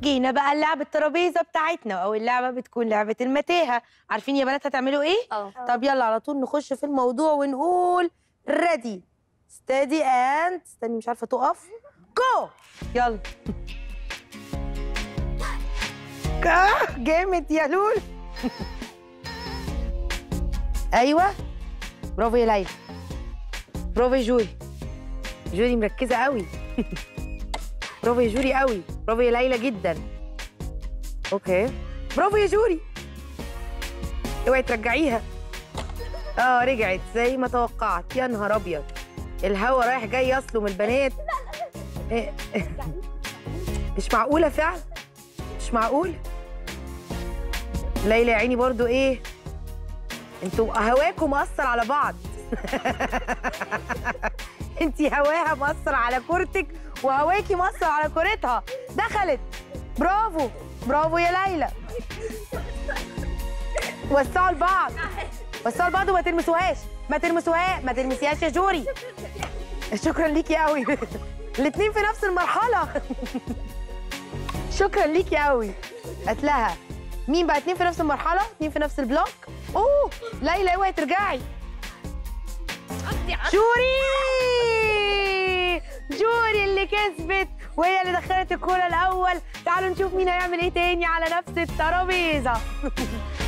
جينا بقى اللعبة الترابيزة بتاعتنا أول لعبة بتكون لعبة المتاهة عارفين يا بنات هتعملوا إيه؟ اه طب يلا على طول نخش في الموضوع ونقول ريدي ستادي اند استني مش عارفة تقف جو يلا آه، جامد يا لول ايوه برافو يا ليلى برافو يا جوري جوري مركزة قوي برافو يا جوري قوي برافو يا ليلى جدا اوكي برافو يا جوري اوعي ترجعيها اه رجعت زي ما توقعت يا نهار ابيض الهوا رايح جاي يصلم البنات إيه. مش معقوله فعلا مش معقول ليلى يا عيني برضو ايه انتوا هواكم مأثر على بعض انتي هواها مأثر على كورتك وهواكي مأثر على كورتها دخلت برافو برافو يا ليلى وسعوا لبعض وسعوا لبعض وما تلمسوهاش ما تلمسوهاش ما تلمسيهاش يا جوري شكرا ليكي قوي الاتنين في نفس المرحلة شكرا ليكي قوي قتلها مين بقى اتنين في نفس المرحلة اتنين في نفس البلوك اوه ليلى اوعي ترجعي جوري جوري اللي كسبت وهي اللي دخلت الكوره الاول تعالوا نشوف مين هيعمل ايه تاني على نفس الترابيزه